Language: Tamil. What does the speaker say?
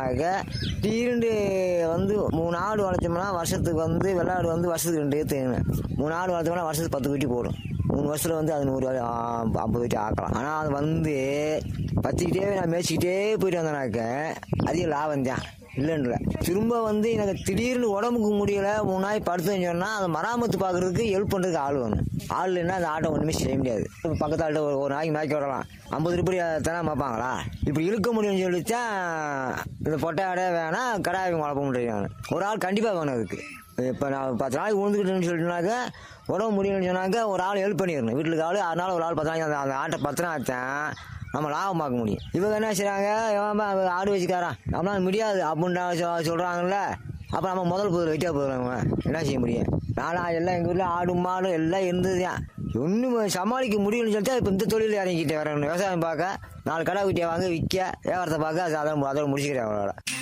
வந்தோம்னாக்க தீண்டு வந்து மூணு ஆடு வளர்த்தோம்னா வருஷத்துக்கு வந்து வெள்ளாடு வந்து வருஷத்துக்கு ரெண்டு தேங்கணும் மூணு ஆடு வளர்த்தோம்னா வருஷத்துக்கு பத்து குட்டி போடும் மூணு வருஷத்துல வந்து அது நூறு ஆ, ஐம்பது குட்டி ஆக்கலாம் ஆனால் அது வந்து பச்சிக்கிட்டே நான் மேய்ச்சிக்கிட்டே போயிட்டு வந்தேனாக்க அதிக லாபம் தான் இல்லைன்னு திரும்ப வந்து எனக்கு திடீர்னு உடம்புக்கு முடியல மூணு நாய் படுத்துன்னு சொன்னால் அதை மராமத்து பார்க்கறதுக்கு ஹெல்ப் பண்ணுறதுக்கு ஆள் வேணும் ஆள் இல்லைன்னா அந்த ஆட்டை ஒன்றுமே செய்ய முடியாது இப்ப பக்கத்து ஆள்கிட்ட ஒரு ஒரு நாய்க்கு மேய்க்க விடலாம் ஐம்பது ரூபாய் தானே மேய்ப்பாங்களா இப்படி இழுக்க முடியும்னு சொல்லித்தான் இந்த பொட்டை ஆடை வேணாம் கடாயம் வளர்ப்ப முடியும் ஒரு ஆள் கண்டிப்பாக வேணும் அதுக்கு இப்போ நான் பத்து நாளைக்கு உழுந்துக்கிட்டேன்னு சொல்லிட்டுனாக்க உடம்பு முடியலன்னு சொன்னாக்க ஒரு ஆள் ஹெல்ப் பண்ணிடணும் வீட்டுக்கு ஆள் அதனால ஒரு ஆள் பத்து நாளைக்கு அந்த அந்த ஆட்டை பத்தினா தான் நம்ம லாபம் பார்க்க முடியும் இவங்க என்ன செய்றாங்க இவன் பா- அவன் ஆடு வச்சுக்காரான் நம்மளால முடியாது அப்படின்னு சொ- சொல்றாங்கல்ல அப்போ நம்ம முதல் புதில் வெட்டியா போடுறாங்க என்ன செய்ய முடியும் நானா எல்லாம் எங்கள் ஊரில் ஆடு மாடு எல்லாம் இருந்தது தான் ஒன்றும் சமாளிக்க முடியலன்னு சொல்லிட்டு இப்போ இந்த தொழில் இறங்கிக்கிட்டே வரேன் விவசாயம் பார்க்க நாலு கடை குட்டியை வாங்க விற்க வியாபாரத்தை பார்க்க அது அதோட அதோட முடிச்சுக்கிறேன் அவளோட